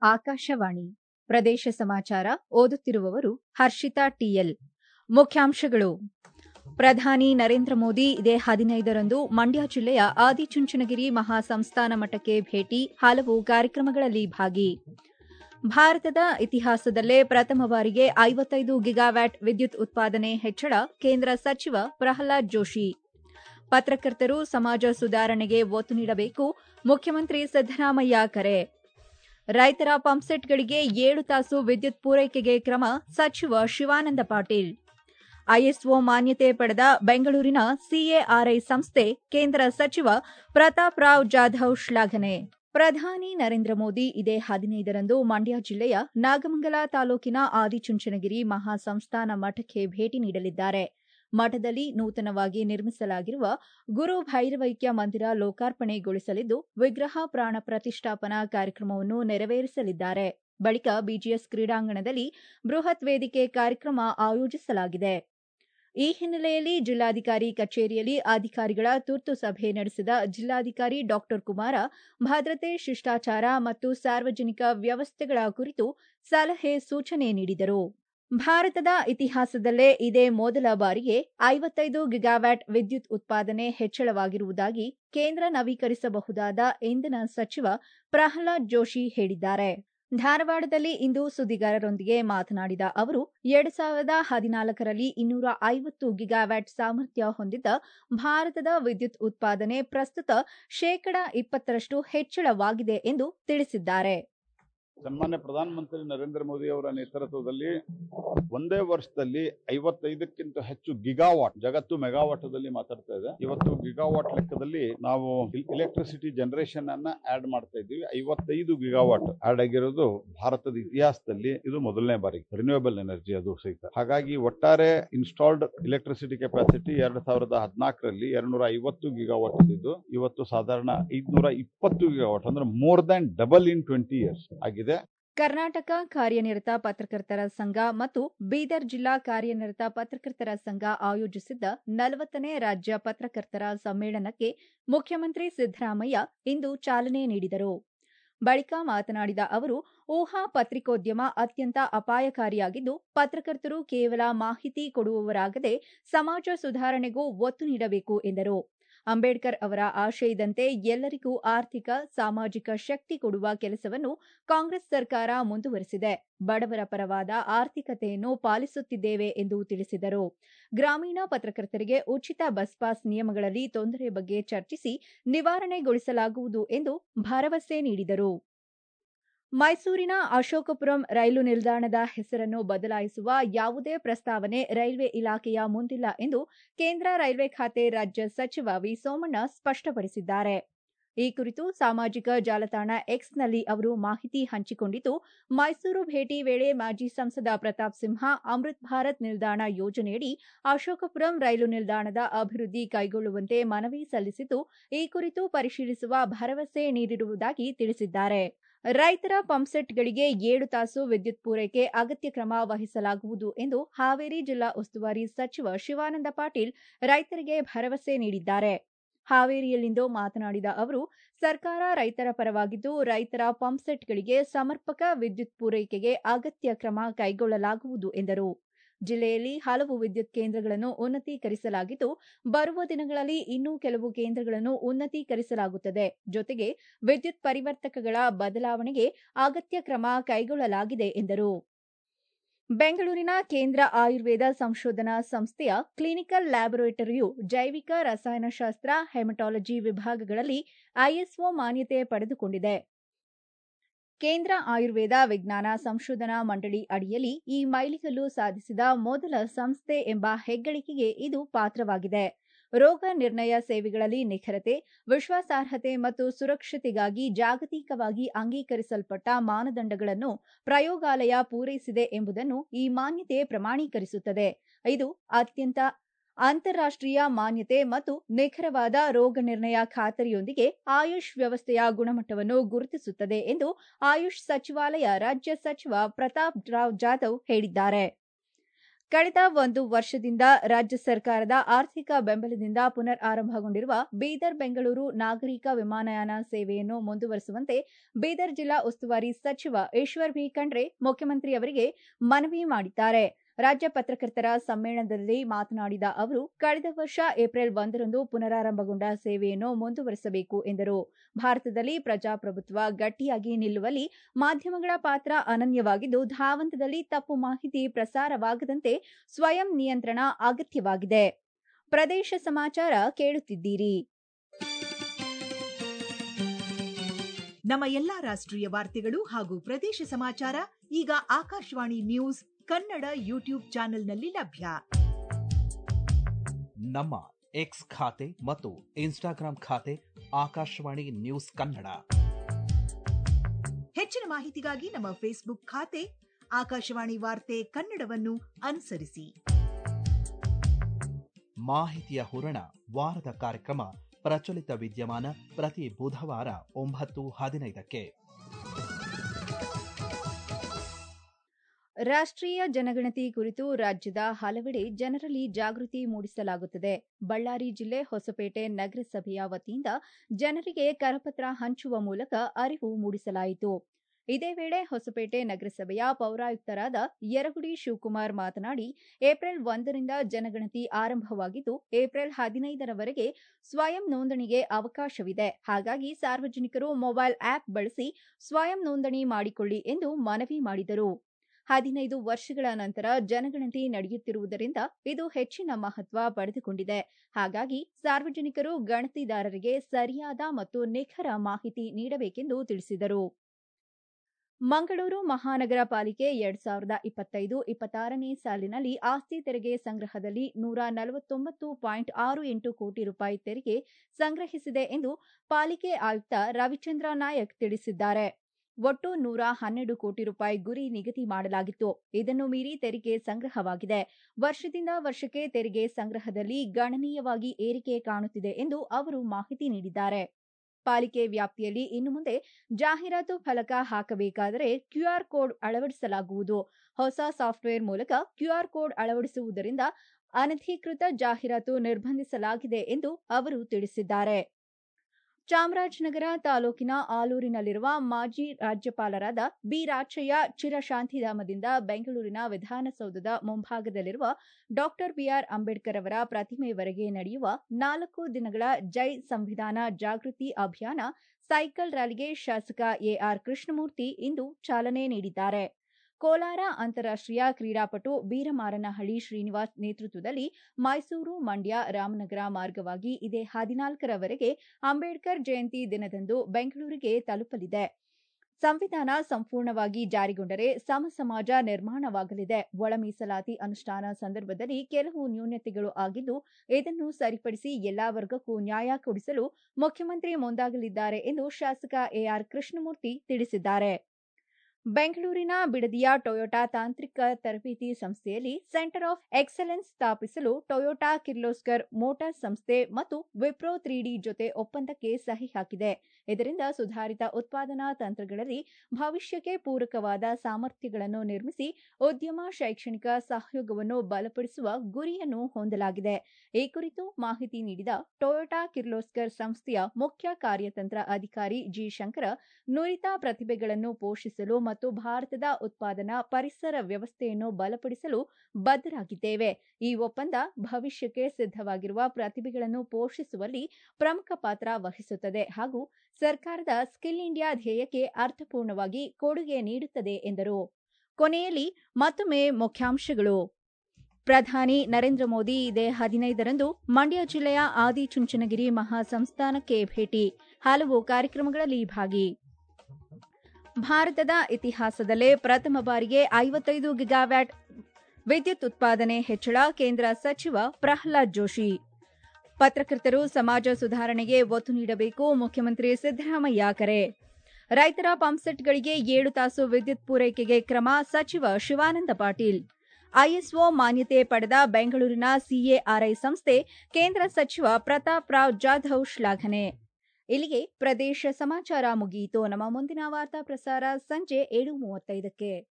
ಆಕಾಶವಾಣಿ ಪ್ರದೇಶ ಸಮಾಚಾರ ಓದುತ್ತಿರುವವರು ಹರ್ಷಿತಾ ಟಿಎಲ್ ಮುಖ್ಯಾಂಶಗಳು ಪ್ರಧಾನಿ ನರೇಂದ್ರ ಮೋದಿ ಇದೇ ಹದಿನೈದರಂದು ಮಂಡ್ಯ ಜಿಲ್ಲೆಯ ಆದಿಚುಂಚನಗಿರಿ ಮಹಾಸಂಸ್ಥಾನ ಮಠಕ್ಕೆ ಭೇಟಿ ಹಲವು ಕಾರ್ಯಕ್ರಮಗಳಲ್ಲಿ ಭಾಗಿ ಭಾರತದ ಇತಿಹಾಸದಲ್ಲೇ ಪ್ರಥಮ ಬಾರಿಗೆ ಐವತ್ತೈದು ಗಿಗಾವ್ಯಾಟ್ ವಿದ್ಯುತ್ ಉತ್ಪಾದನೆ ಹೆಚ್ಚಳ ಕೇಂದ್ರ ಸಚಿವ ಪ್ರಹ್ಲಾದ್ ಜೋಶಿ ಪತ್ರಕರ್ತರು ಸಮಾಜ ಸುಧಾರಣೆಗೆ ಒತ್ತು ನೀಡಬೇಕು ಮುಖ್ಯಮಂತ್ರಿ ಸಿದ್ದರಾಮಯ್ಯ ಕರೆ ರೈತರ ಪಂಪ್ಸೆಟ್ಗಳಿಗೆ ಏಳು ತಾಸು ವಿದ್ಯುತ್ ಪೂರೈಕೆಗೆ ಕ್ರಮ ಸಚಿವ ಶಿವಾನಂದ ಪಾಟೀಲ್ ಐಎಸ್ಒ ಮಾನ್ಯತೆ ಪಡೆದ ಬೆಂಗಳೂರಿನ ಸಿಎಆರ್ಐ ಸಂಸ್ಥೆ ಕೇಂದ್ರ ಸಚಿವ ಪ್ರತಾಪ್ ರಾವ್ ಜಾಧವ್ ಶ್ಲಾಘನೆ ಪ್ರಧಾನಿ ನರೇಂದ್ರ ಮೋದಿ ಇದೇ ಹದಿನೈದರಂದು ಮಂಡ್ಯ ಜಿಲ್ಲೆಯ ನಾಗಮಂಗಲ ತಾಲೂಕಿನ ಆದಿಚುಂಚನಗಿರಿ ಮಹಾಸಂಸ್ಥಾನ ಮಠಕ್ಕೆ ಭೇಟಿ ನೀಡಲಿದ್ದಾರೆ ಮಠದಲ್ಲಿ ನೂತನವಾಗಿ ನಿರ್ಮಿಸಲಾಗಿರುವ ಗುರು ಭೈರವೈಕ್ಯ ಮಂದಿರ ಲೋಕಾರ್ಪಣೆಗೊಳಿಸಲಿದ್ದು ವಿಗ್ರಹ ಪ್ರಾಣ ಪ್ರತಿಷ್ಠಾಪನಾ ಕಾರ್ಯಕ್ರಮವನ್ನು ನೆರವೇರಿಸಲಿದ್ದಾರೆ ಬಳಿಕ ಬಿಜಿಎಸ್ ಕ್ರೀಡಾಂಗಣದಲ್ಲಿ ಬೃಹತ್ ವೇದಿಕೆ ಕಾರ್ಯಕ್ರಮ ಆಯೋಜಿಸಲಾಗಿದೆ ಈ ಹಿನ್ನೆಲೆಯಲ್ಲಿ ಜಿಲ್ಲಾಧಿಕಾರಿ ಕಚೇರಿಯಲ್ಲಿ ಅಧಿಕಾರಿಗಳ ತುರ್ತು ಸಭೆ ನಡೆಸಿದ ಜಿಲ್ಲಾಧಿಕಾರಿ ಡಾ ಕುಮಾರ ಭದ್ರತೆ ಶಿಷ್ಟಾಚಾರ ಮತ್ತು ಸಾರ್ವಜನಿಕ ವ್ಯವಸ್ಥೆಗಳ ಕುರಿತು ಸಲಹೆ ಸೂಚನೆ ನೀಡಿದರು ಭಾರತದ ಇತಿಹಾಸದಲ್ಲೇ ಇದೇ ಮೊದಲ ಬಾರಿಗೆ ಐವತ್ತೈದು ಗಿಗಾವ್ಯಾಟ್ ವಿದ್ಯುತ್ ಉತ್ಪಾದನೆ ಹೆಚ್ಚಳವಾಗಿರುವುದಾಗಿ ಕೇಂದ್ರ ನವೀಕರಿಸಬಹುದಾದ ಇಂಧನ ಸಚಿವ ಪ್ರಹ್ಲಾದ್ ಜೋಶಿ ಹೇಳಿದ್ದಾರೆ ಧಾರವಾಡದಲ್ಲಿ ಇಂದು ಸುದ್ದಿಗಾರರೊಂದಿಗೆ ಮಾತನಾಡಿದ ಅವರು ಎರಡು ಸಾವಿರದ ಹದಿನಾಲ್ಕರಲ್ಲಿ ಇನ್ನೂರ ಐವತ್ತು ಗಿಗಾವ್ಯಾಟ್ ಸಾಮರ್ಥ್ಯ ಹೊಂದಿದ್ದ ಭಾರತದ ವಿದ್ಯುತ್ ಉತ್ಪಾದನೆ ಪ್ರಸ್ತುತ ಶೇಕಡ ಇಪ್ಪತ್ತರಷ್ಟು ಹೆಚ್ಚಳವಾಗಿದೆ ಎಂದು ತಿಳಿಸಿದ್ದಾರೆ ಸನ್ಮಾನ್ಯ ಪ್ರಧಾನಮಂತ್ರಿ ನರೇಂದ್ರ ಮೋದಿ ಅವರ ನೇತೃತ್ವದಲ್ಲಿ ಒಂದೇ ವರ್ಷದಲ್ಲಿ ಐವತ್ತೈದಕ್ಕಿಂತ ಹೆಚ್ಚು ಗಿಗಾವಾಟ್ ಜಗತ್ತು ಮೆಗಾವಾಟದಲ್ಲಿ ಮಾತಾಡ್ತಾ ಇದೆ ಇವತ್ತು ಗಿಗಾವಾಟ್ ಲೆಕ್ಕದಲ್ಲಿ ನಾವು ಎಲೆಕ್ಟ್ರಿಸಿಟಿ ಜನರೇಷನ್ ಅನ್ನ ಆಡ್ ಮಾಡ್ತಾ ಇದ್ದೀವಿ ಐವತ್ತೈದು ಗಿಗಾವಾಟ್ ಆಡ್ ಆಗಿರೋದು ಭಾರತದ ಇತಿಹಾಸದಲ್ಲಿ ಇದು ಮೊದಲನೇ ಬಾರಿ ರಿನ್ಯೂಯಬಲ್ ಎನರ್ಜಿ ಅದು ಸಹಿತ ಹಾಗಾಗಿ ಒಟ್ಟಾರೆ ಇನ್ಸ್ಟಾಲ್ಡ್ ಎಲೆಕ್ಟ್ರಿಸಿಟಿ ಕೆಪಾಸಿಟಿ ಎರಡ್ ಸಾವಿರದ ಹದಿನಾಲ್ಕರಲ್ಲಿ ಎರಡ್ನೂರ ಐವತ್ತು ಗಿಗಾವಾಟ್ ಇದ್ದಿದ್ದು ಇವತ್ತು ಸಾಧಾರಣ ಐದ್ನೂರ ಇಪ್ಪತ್ತು ಗಿಗಾವಾಟ್ ಅಂದ್ರೆ more than double in twenty years ಆಗಿದೆ ಕರ್ನಾಟಕ ಕಾರ್ಯನಿರತ ಪತ್ರಕರ್ತರ ಸಂಘ ಮತ್ತು ಬೀದರ್ ಜಿಲ್ಲಾ ಕಾರ್ಯನಿರತ ಪತ್ರಕರ್ತರ ಸಂಘ ಆಯೋಜಿಸಿದ್ದ ನಲವತ್ತನೇ ರಾಜ್ಯ ಪತ್ರಕರ್ತರ ಸಮ್ಮೇಳನಕ್ಕೆ ಮುಖ್ಯಮಂತ್ರಿ ಸಿದ್ದರಾಮಯ್ಯ ಇಂದು ಚಾಲನೆ ನೀಡಿದರು ಬಳಿಕ ಮಾತನಾಡಿದ ಅವರು ಊಹಾ ಪತ್ರಿಕೋದ್ಯಮ ಅತ್ಯಂತ ಅಪಾಯಕಾರಿಯಾಗಿದ್ದು ಪತ್ರಕರ್ತರು ಕೇವಲ ಮಾಹಿತಿ ಕೊಡುವವರಾಗದೆ ಸಮಾಜ ಸುಧಾರಣೆಗೂ ಒತ್ತು ನೀಡಬೇಕು ಎಂದರು ಅಂಬೇಡ್ಕರ್ ಅವರ ಆಶಯದಂತೆ ಎಲ್ಲರಿಗೂ ಆರ್ಥಿಕ ಸಾಮಾಜಿಕ ಶಕ್ತಿ ಕೊಡುವ ಕೆಲಸವನ್ನು ಕಾಂಗ್ರೆಸ್ ಸರ್ಕಾರ ಮುಂದುವರೆಸಿದೆ ಬಡವರ ಪರವಾದ ಆರ್ಥಿಕತೆಯನ್ನು ಪಾಲಿಸುತ್ತಿದ್ದೇವೆ ಎಂದು ತಿಳಿಸಿದರು ಗ್ರಾಮೀಣ ಪತ್ರಕರ್ತರಿಗೆ ಉಚಿತ ಬಸ್ ಪಾಸ್ ನಿಯಮಗಳಲ್ಲಿ ತೊಂದರೆ ಬಗ್ಗೆ ಚರ್ಚಿಸಿ ನಿವಾರಣೆಗೊಳಿಸಲಾಗುವುದು ಎಂದು ಭರವಸೆ ನೀಡಿದರು ಮೈಸೂರಿನ ಅಶೋಕಪುರಂ ರೈಲು ನಿಲ್ದಾಣದ ಹೆಸರನ್ನು ಬದಲಾಯಿಸುವ ಯಾವುದೇ ಪ್ರಸ್ತಾವನೆ ರೈಲ್ವೆ ಇಲಾಖೆಯ ಮುಂದಿಲ್ಲ ಎಂದು ಕೇಂದ್ರ ರೈಲ್ವೆ ಖಾತೆ ರಾಜ್ಯ ಸಚಿವ ವಿ ಸೋಮಣ್ಣ ಸ್ಪಷ್ಟಪಡಿಸಿದ್ದಾರೆ ಈ ಕುರಿತು ಸಾಮಾಜಿಕ ಜಾಲತಾಣ ಎಕ್ಸ್ನಲ್ಲಿ ಅವರು ಮಾಹಿತಿ ಹಂಚಿಕೊಂಡಿದ್ದು ಮೈಸೂರು ಭೇಟಿ ವೇಳೆ ಮಾಜಿ ಸಂಸದ ಪ್ರತಾಪ್ ಸಿಂಹ ಅಮೃತ್ ಭಾರತ್ ನಿಲ್ದಾಣ ಯೋಜನೆಯಡಿ ಅಶೋಕಪುರಂ ರೈಲು ನಿಲ್ದಾಣದ ಅಭಿವೃದ್ಧಿ ಕೈಗೊಳ್ಳುವಂತೆ ಮನವಿ ಸಲ್ಲಿಸಿದ್ದು ಈ ಕುರಿತು ಪರಿಶೀಲಿಸುವ ಭರವಸೆ ನೀಡಿರುವುದಾಗಿ ತಿಳಿಸಿದ್ದಾರೆ ರೈತರ ಪಂಪ್ಸೆಟ್ಗಳಿಗೆ ಏಳು ತಾಸು ವಿದ್ಯುತ್ ಪೂರೈಕೆ ಅಗತ್ಯ ಕ್ರಮ ವಹಿಸಲಾಗುವುದು ಎಂದು ಹಾವೇರಿ ಜಿಲ್ಲಾ ಉಸ್ತುವಾರಿ ಸಚಿವ ಶಿವಾನಂದ ಪಾಟೀಲ್ ರೈತರಿಗೆ ಭರವಸೆ ನೀಡಿದ್ದಾರೆ ಹಾವೇರಿಯಲ್ಲಿಂದು ಮಾತನಾಡಿದ ಅವರು ಸರ್ಕಾರ ರೈತರ ಪರವಾಗಿದ್ದು ರೈತರ ಪಂಪ್ಸೆಟ್ಗಳಿಗೆ ಸಮರ್ಪಕ ವಿದ್ಯುತ್ ಪೂರೈಕೆಗೆ ಅಗತ್ಯ ಕ್ರಮ ಕೈಗೊಳ್ಳಲಾಗುವುದು ಎಂದರು ಜಿಲ್ಲೆಯಲ್ಲಿ ಹಲವು ವಿದ್ಯುತ್ ಕೇಂದ್ರಗಳನ್ನು ಉನ್ನತೀಕರಿಸಲಾಗಿದ್ದು ಬರುವ ದಿನಗಳಲ್ಲಿ ಇನ್ನೂ ಕೆಲವು ಕೇಂದ್ರಗಳನ್ನು ಉನ್ನತೀಕರಿಸಲಾಗುತ್ತದೆ ಜೊತೆಗೆ ವಿದ್ಯುತ್ ಪರಿವರ್ತಕಗಳ ಬದಲಾವಣೆಗೆ ಅಗತ್ಯ ಕ್ರಮ ಕೈಗೊಳ್ಳಲಾಗಿದೆ ಎಂದರು ಬೆಂಗಳೂರಿನ ಕೇಂದ್ರ ಆಯುರ್ವೇದ ಸಂಶೋಧನಾ ಸಂಸ್ಥೆಯ ಕ್ಲಿನಿಕಲ್ ಲ್ಯಾಬೊರೇಟರಿಯು ಜೈವಿಕ ರಸಾಯನಶಾಸ್ತ್ರ ಹೆಮಟಾಲಜಿ ವಿಭಾಗಗಳಲ್ಲಿ ಐಎಸ್ಒ ಮಾನ್ಯತೆ ಪಡೆದುಕೊಂಡಿದೆ ಕೇಂದ್ರ ಆಯುರ್ವೇದ ವಿಜ್ಞಾನ ಸಂಶೋಧನಾ ಮಂಡಳಿ ಅಡಿಯಲ್ಲಿ ಈ ಮೈಲಿಗಲ್ಲು ಸಾಧಿಸಿದ ಮೊದಲ ಸಂಸ್ಥೆ ಎಂಬ ಹೆಗ್ಗಳಿಕೆಗೆ ಇದು ಪಾತ್ರವಾಗಿದೆ ರೋಗ ನಿರ್ಣಯ ಸೇವೆಗಳಲ್ಲಿ ನಿಖರತೆ ವಿಶ್ವಾಸಾರ್ಹತೆ ಮತ್ತು ಸುರಕ್ಷತೆಗಾಗಿ ಜಾಗತಿಕವಾಗಿ ಅಂಗೀಕರಿಸಲ್ಪಟ್ಟ ಮಾನದಂಡಗಳನ್ನು ಪ್ರಯೋಗಾಲಯ ಪೂರೈಸಿದೆ ಎಂಬುದನ್ನು ಈ ಮಾನ್ಯತೆ ಪ್ರಮಾಣೀಕರಿಸುತ್ತದೆ ಇದು ಅತ್ಯಂತ ಅಂತಾರಾಷ್ಟ್ರೀಯ ಮಾನ್ಯತೆ ಮತ್ತು ನಿಖರವಾದ ರೋಗ ನಿರ್ಣಯ ಖಾತರಿಯೊಂದಿಗೆ ಆಯುಷ್ ವ್ಯವಸ್ಥೆಯ ಗುಣಮಟ್ಟವನ್ನು ಗುರುತಿಸುತ್ತದೆ ಎಂದು ಆಯುಷ್ ಸಚಿವಾಲಯ ರಾಜ್ಯ ಸಚಿವ ಪ್ರತಾಪ್ ರಾವ್ ಜಾಧವ್ ಹೇಳಿದ್ದಾರೆ ಕಳೆದ ಒಂದು ವರ್ಷದಿಂದ ರಾಜ್ಯ ಸರ್ಕಾರದ ಆರ್ಥಿಕ ಬೆಂಬಲದಿಂದ ಪುನರ್ ಆರಂಭಗೊಂಡಿರುವ ಬೀದರ್ ಬೆಂಗಳೂರು ನಾಗರಿಕ ವಿಮಾನಯಾನ ಸೇವೆಯನ್ನು ಮುಂದುವರೆಸುವಂತೆ ಬೀದರ್ ಜಿಲ್ಲಾ ಉಸ್ತುವಾರಿ ಸಚಿವ ಈಶ್ವರ್ ಬಿ ಖಂಡ್ರೆ ಮುಖ್ಯಮಂತ್ರಿಯವರಿಗೆ ಮನವಿ ಮಾಡಿದ್ದಾರೆ ರಾಜ್ಯ ಪತ್ರಕರ್ತರ ಸಮ್ಮೇಳನದಲ್ಲಿ ಮಾತನಾಡಿದ ಅವರು ಕಳೆದ ವರ್ಷ ಏಪ್ರಿಲ್ ಒಂದರಂದು ಪುನರಾರಂಭಗೊಂಡ ಸೇವೆಯನ್ನು ಮುಂದುವರೆಸಬೇಕು ಎಂದರು ಭಾರತದಲ್ಲಿ ಪ್ರಜಾಪ್ರಭುತ್ವ ಗಟ್ಟಿಯಾಗಿ ನಿಲ್ಲುವಲ್ಲಿ ಮಾಧ್ಯಮಗಳ ಪಾತ್ರ ಅನನ್ಯವಾಗಿದ್ದು ಧಾವಂತದಲ್ಲಿ ತಪ್ಪು ಮಾಹಿತಿ ಪ್ರಸಾರವಾಗದಂತೆ ಸ್ವಯಂ ನಿಯಂತ್ರಣ ಅಗತ್ಯವಾಗಿದೆ ಪ್ರದೇಶ ಸಮಾಚಾರ ಕೇಳುತ್ತಿದ್ದೀರಿ ನಮ್ಮ ಎಲ್ಲಾ ರಾಷ್ಟ್ರೀಯ ವಾರ್ತೆಗಳು ಹಾಗೂ ಪ್ರದೇಶ ಸಮಾಚಾರ ಈಗ ಆಕಾಶವಾಣಿ ನ್ಯೂಸ್ ಕನ್ನಡ ಯೂಟ್ಯೂಬ್ ಚಾನೆಲ್ನಲ್ಲಿ ಲಭ್ಯ ನಮ್ಮ ಎಕ್ಸ್ ಖಾತೆ ಮತ್ತು ಇನ್ಸ್ಟಾಗ್ರಾಂ ಖಾತೆ ಆಕಾಶವಾಣಿ ನ್ಯೂಸ್ ಕನ್ನಡ ಹೆಚ್ಚಿನ ಮಾಹಿತಿಗಾಗಿ ನಮ್ಮ ಫೇಸ್ಬುಕ್ ಖಾತೆ ಆಕಾಶವಾಣಿ ವಾರ್ತೆ ಕನ್ನಡವನ್ನು ಅನುಸರಿಸಿ ಮಾಹಿತಿಯ ಹೂರಣ ವಾರದ ಕಾರ್ಯಕ್ರಮ ಪ್ರಚಲಿತ ವಿದ್ಯಮಾನ ಪ್ರತಿ ಬುಧವಾರ ಒಂಬತ್ತು ಹದಿನೈದಕ್ಕೆ ರಾಷ್ಟ್ರೀಯ ಜನಗಣತಿ ಕುರಿತು ರಾಜ್ಯದ ಹಲವೆಡೆ ಜನರಲ್ಲಿ ಜಾಗೃತಿ ಮೂಡಿಸಲಾಗುತ್ತದೆ ಬಳ್ಳಾರಿ ಜಿಲ್ಲೆ ಹೊಸಪೇಟೆ ನಗರಸಭೆಯ ವತಿಯಿಂದ ಜನರಿಗೆ ಕರಪತ್ರ ಹಂಚುವ ಮೂಲಕ ಅರಿವು ಮೂಡಿಸಲಾಯಿತು ಇದೇ ವೇಳೆ ಹೊಸಪೇಟೆ ನಗರಸಭೆಯ ಪೌರಾಯುಕ್ತರಾದ ಯರಗುಡಿ ಶಿವಕುಮಾರ್ ಮಾತನಾಡಿ ಏಪ್ರಿಲ್ ಒಂದರಿಂದ ಜನಗಣತಿ ಆರಂಭವಾಗಿದ್ದು ಏಪ್ರಿಲ್ ಹದಿನೈದರವರೆಗೆ ಸ್ವಯಂ ನೋಂದಣಿಗೆ ಅವಕಾಶವಿದೆ ಹಾಗಾಗಿ ಸಾರ್ವಜನಿಕರು ಮೊಬೈಲ್ ಆಪ್ ಬಳಸಿ ಸ್ವಯಂ ನೋಂದಣಿ ಮಾಡಿಕೊಳ್ಳಿ ಎಂದು ಮನವಿ ಮಾಡಿದರು ಹದಿನೈದು ವರ್ಷಗಳ ನಂತರ ಜನಗಣತಿ ನಡೆಯುತ್ತಿರುವುದರಿಂದ ಇದು ಹೆಚ್ಚಿನ ಮಹತ್ವ ಪಡೆದುಕೊಂಡಿದೆ ಹಾಗಾಗಿ ಸಾರ್ವಜನಿಕರು ಗಣತಿದಾರರಿಗೆ ಸರಿಯಾದ ಮತ್ತು ನಿಖರ ಮಾಹಿತಿ ನೀಡಬೇಕೆಂದು ತಿಳಿಸಿದರು ಮಂಗಳೂರು ಮಹಾನಗರ ಪಾಲಿಕೆ ಎರಡ್ ಸಾವಿರದ ಇಪ್ಪತ್ತೈದು ಇಪ್ಪತ್ತಾರನೇ ಸಾಲಿನಲ್ಲಿ ಆಸ್ತಿ ತೆರಿಗೆ ಸಂಗ್ರಹದಲ್ಲಿ ನೂರ ನಲವತ್ತೊಂಬತ್ತು ಪಾಯಿಂಟ್ ಆರು ಎಂಟು ಕೋಟಿ ರೂಪಾಯಿ ತೆರಿಗೆ ಸಂಗ್ರಹಿಸಿದೆ ಎಂದು ಪಾಲಿಕೆ ಆಯುಕ್ತ ರವಿಚಂದ್ರ ನಾಯಕ್ ತಿಳಿಸಿದ್ದಾರೆ ಒಟ್ಟು ನೂರ ಹನ್ನೆರಡು ಕೋಟಿ ರೂಪಾಯಿ ಗುರಿ ನಿಗದಿ ಮಾಡಲಾಗಿತ್ತು ಇದನ್ನು ಮೀರಿ ತೆರಿಗೆ ಸಂಗ್ರಹವಾಗಿದೆ ವರ್ಷದಿಂದ ವರ್ಷಕ್ಕೆ ತೆರಿಗೆ ಸಂಗ್ರಹದಲ್ಲಿ ಗಣನೀಯವಾಗಿ ಏರಿಕೆ ಕಾಣುತ್ತಿದೆ ಎಂದು ಅವರು ಮಾಹಿತಿ ನೀಡಿದ್ದಾರೆ ಪಾಲಿಕೆ ವ್ಯಾಪ್ತಿಯಲ್ಲಿ ಇನ್ನು ಮುಂದೆ ಜಾಹೀರಾತು ಫಲಕ ಹಾಕಬೇಕಾದರೆ ಕ್ಯೂಆರ್ ಕೋಡ್ ಅಳವಡಿಸಲಾಗುವುದು ಹೊಸ ಸಾಫ್ಟ್ವೇರ್ ಮೂಲಕ ಕ್ಯೂಆರ್ ಕೋಡ್ ಅಳವಡಿಸುವುದರಿಂದ ಅನಧಿಕೃತ ಜಾಹೀರಾತು ನಿರ್ಬಂಧಿಸಲಾಗಿದೆ ಎಂದು ಅವರು ತಿಳಿಸಿದ್ದಾರೆ ಚಾಮರಾಜನಗರ ತಾಲೂಕಿನ ಆಲೂರಿನಲ್ಲಿರುವ ಮಾಜಿ ರಾಜ್ಯಪಾಲರಾದ ಬಿ ರಾಚಯ್ಯ ಚಿರಶಾಂತಿಧಾಮದಿಂದ ಬೆಂಗಳೂರಿನ ವಿಧಾನಸೌಧದ ಮುಂಭಾಗದಲ್ಲಿರುವ ಡಾಕ್ಟರ್ ಬಿಆರ್ ಅಂಬೇಡ್ಕರ್ ಅವರ ಪ್ರತಿಮೆಯವರೆಗೆ ನಡೆಯುವ ನಾಲ್ಕು ದಿನಗಳ ಜೈ ಸಂವಿಧಾನ ಜಾಗೃತಿ ಅಭಿಯಾನ ಸೈಕಲ್ ರ್ಯಾಲಿಗೆ ಶಾಸಕ ಎಆರ್ ಕೃಷ್ಣಮೂರ್ತಿ ಇಂದು ಚಾಲನೆ ನೀಡಿದ್ದಾರೆ ಕೋಲಾರ ಅಂತಾರಾಷ್ಟೀಯ ಕ್ರೀಡಾಪಟು ಬೀರಮಾರನಹಳ್ಳಿ ಶ್ರೀನಿವಾಸ್ ನೇತೃತ್ವದಲ್ಲಿ ಮೈಸೂರು ಮಂಡ್ಯ ರಾಮನಗರ ಮಾರ್ಗವಾಗಿ ಇದೇ ಹದಿನಾಲ್ಕರವರೆಗೆ ಅಂಬೇಡ್ಕರ್ ಜಯಂತಿ ದಿನದಂದು ಬೆಂಗಳೂರಿಗೆ ತಲುಪಲಿದೆ ಸಂವಿಧಾನ ಸಂಪೂರ್ಣವಾಗಿ ಜಾರಿಗೊಂಡರೆ ಸಮ ಸಮಾಜ ನಿರ್ಮಾಣವಾಗಲಿದೆ ಒಳ ಮೀಸಲಾತಿ ಅನುಷ್ಠಾನ ಸಂದರ್ಭದಲ್ಲಿ ಕೆಲವು ನ್ಯೂನತೆಗಳು ಆಗಿದ್ದು ಇದನ್ನು ಸರಿಪಡಿಸಿ ಎಲ್ಲಾ ವರ್ಗಕ್ಕೂ ನ್ಯಾಯ ಕೊಡಿಸಲು ಮುಖ್ಯಮಂತ್ರಿ ಮುಂದಾಗಲಿದ್ದಾರೆ ಎಂದು ಶಾಸಕ ಎಆರ್ ಕೃಷ್ಣಮೂರ್ತಿ ತಿಳಿಸಿದ್ದಾರೆ ಬೆಂಗಳೂರಿನ ಬಿಡದಿಯ ಟೊಯೋಟಾ ತಾಂತ್ರಿಕ ತರಬೇತಿ ಸಂಸ್ಥೆಯಲ್ಲಿ ಸೆಂಟರ್ ಆಫ್ ಎಕ್ಸಲೆನ್ಸ್ ಸ್ಥಾಪಿಸಲು ಟೊಯೋಟಾ ಕಿರ್ಲೋಸ್ಕರ್ ಮೋಟಾರ್ ಸಂಸ್ಥೆ ಮತ್ತು ವಿಪ್ರೋ ತ್ರೀ ಡಿ ಜೊತೆ ಒಪ್ಪಂದಕ್ಕೆ ಸಹಿ ಹಾಕಿದೆ ಇದರಿಂದ ಸುಧಾರಿತ ಉತ್ಪಾದನಾ ತಂತ್ರಗಳಲ್ಲಿ ಭವಿಷ್ಯಕ್ಕೆ ಪೂರಕವಾದ ಸಾಮರ್ಥ್ಯಗಳನ್ನು ನಿರ್ಮಿಸಿ ಉದ್ಯಮ ಶೈಕ್ಷಣಿಕ ಸಹಯೋಗವನ್ನು ಬಲಪಡಿಸುವ ಗುರಿಯನ್ನು ಹೊಂದಲಾಗಿದೆ ಈ ಕುರಿತು ಮಾಹಿತಿ ನೀಡಿದ ಟೊಯೋಟಾ ಕಿರ್ಲೋಸ್ಕರ್ ಸಂಸ್ಥೆಯ ಮುಖ್ಯ ಕಾರ್ಯತಂತ್ರ ಅಧಿಕಾರಿ ಜಿ ಶಂಕರ ನುರಿತ ಪ್ರತಿಭೆಗಳನ್ನು ಪೋಷಿಸಲು ಮತ್ತು ಭಾರತದ ಉತ್ಪಾದನಾ ಪರಿಸರ ವ್ಯವಸ್ಥೆಯನ್ನು ಬಲಪಡಿಸಲು ಬದ್ಧರಾಗಿದ್ದೇವೆ ಈ ಒಪ್ಪಂದ ಭವಿಷ್ಯಕ್ಕೆ ಸಿದ್ಧವಾಗಿರುವ ಪ್ರತಿಭೆಗಳನ್ನು ಪೋಷಿಸುವಲ್ಲಿ ಪ್ರಮುಖ ಪಾತ್ರ ವಹಿಸುತ್ತದೆ ಹಾಗೂ ಸರ್ಕಾರದ ಸ್ಕಿಲ್ ಇಂಡಿಯಾ ಧ್ಯೇಯಕ್ಕೆ ಅರ್ಥಪೂರ್ಣವಾಗಿ ಕೊಡುಗೆ ನೀಡುತ್ತದೆ ಎಂದರು ಕೊನೆಯಲ್ಲಿ ಮತ್ತೊಮ್ಮೆ ಮುಖ್ಯಾಂಶಗಳು ಪ್ರಧಾನಿ ನರೇಂದ್ರ ಮೋದಿ ಇದೇ ಹದಿನೈದರಂದು ಮಂಡ್ಯ ಜಿಲ್ಲೆಯ ಆದಿಚುಂಚನಗಿರಿ ಮಹಾಸಂಸ್ಥಾನಕ್ಕೆ ಭೇಟಿ ಹಲವು ಕಾರ್ಯಕ್ರಮಗಳಲ್ಲಿ ಭಾಗಿ ಭಾರತದ ಇತಿಹಾಸದಲ್ಲೇ ಪ್ರಥಮ ಬಾರಿಗೆ ಐವತ್ತೈದು ಗಿಗಾವ್ಯಾಟ್ ವಿದ್ಯುತ್ ಉತ್ಪಾದನೆ ಹೆಚ್ಚಳ ಕೇಂದ್ರ ಸಚಿವ ಪ್ರಹ್ಲಾದ್ ಜೋಶಿ ಪತ್ರಕರ್ತರು ಸಮಾಜ ಸುಧಾರಣೆಗೆ ಒತ್ತು ನೀಡಬೇಕು ಮುಖ್ಯಮಂತ್ರಿ ಸಿದ್ದರಾಮಯ್ಯ ಕರೆ ರೈತರ ಪಂಪ್ಸೆಟ್ಗಳಿಗೆ ಏಳು ತಾಸು ವಿದ್ಯುತ್ ಪೂರೈಕೆಗೆ ಕ್ರಮ ಸಚಿವ ಶಿವಾನಂದ ಪಾಟೀಲ್ ಐಎಸ್ಒ ಮಾನ್ಯತೆ ಪಡೆದ ಬೆಂಗಳೂರಿನ ಸಿಎಆರ್ಐ ಸಂಸ್ಥೆ ಕೇಂದ್ರ ಸಚಿವ ಪ್ರತಾಪ್ ರಾವ್ ಜಾಧವ್ ಶ್ಲಾಘನೆ ಇಲ್ಲಿಗೆ ಪ್ರದೇಶ ಸಮಾಚಾರ ಮುಗಿಯಿತು ನಮ್ಮ ಮುಂದಿನ ವಾರ್ತಾ ಪ್ರಸಾರ ಸಂಜೆ ಏಳು ಮೂವತ್ತೈದಕ್ಕೆ